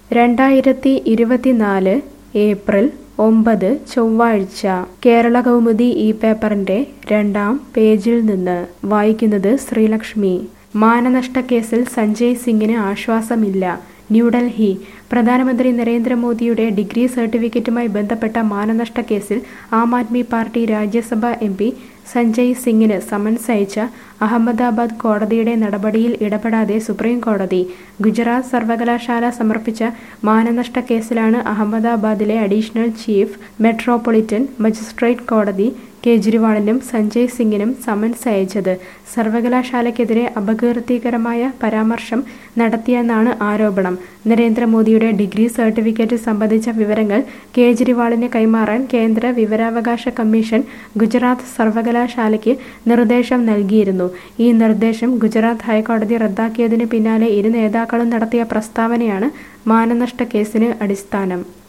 രണ്ടായിരത്തി ഇരുപത്തിനാല് ഏപ്രിൽ ഒമ്പത് ചൊവ്വാഴ്ച കേരള കൗമുദി ഈ പേപ്പറിന്റെ രണ്ടാം പേജിൽ നിന്ന് വായിക്കുന്നത് ശ്രീലക്ഷ്മി മാനനഷ്ടക്കേസിൽ സഞ്ജയ് സിംഗിന് ആശ്വാസമില്ല ന്യൂഡൽഹി പ്രധാനമന്ത്രി നരേന്ദ്രമോദിയുടെ ഡിഗ്രി സർട്ടിഫിക്കറ്റുമായി ബന്ധപ്പെട്ട മാനനഷ്ട കേസിൽ Aam Aadmi party Rajya Sabha M P Sanjay സിംഗിന് സമൻസ് അയച്ച അഹമ്മദാബാദ് കോടതിയുടെ നടപടിയിൽ ഇടപെടാതെ സുപ്രീം കോടതി ഗുജറാത്ത് സർവകലാശാല സമർപ്പിച്ച മാനനഷ്ട കേസിലാണ് അഹമ്മദാബാദിലെ അഡീഷണൽ ചീഫ് മെട്രോപൊളിറ്റൻ മജിസ്ട്രേറ്റ് കോടതി കേജ്രിവാളിനും സഞ്ജയ് സിംഗിനും സമൻസ് അയച്ചത് സർവകലാശാലയ്ക്കെതിരെ അപകീർത്തികരമായ പരാമർശം നടത്തിയെന്നാണ് ആരോപണം നരേന്ദ്രമോദിയുടെ ഡിഗ്രി സർട്ടിഫിക്കറ്റ് സംബന്ധിച്ച വിവരങ്ങൾ കേജ്രിവാളിന് കൈമാറാൻ കേന്ദ്ര വിവരാവകാശ കമ്മീഷൻ ഗുജറാത്ത് സർവകലാശാലയ്ക്ക് നിർദ്ദേശം നൽകിയിരുന്നു ഈ നിർദ്ദേശം ഗുജറാത്ത് ഹൈക്കോടതി റദ്ദാക്കിയതിന് പിന്നാലെ ഇരു നേതാക്കളും നടത്തിയ പ്രസ്താവനയാണ് മാനനഷ്ട കേസിന് അടിസ്ഥാനം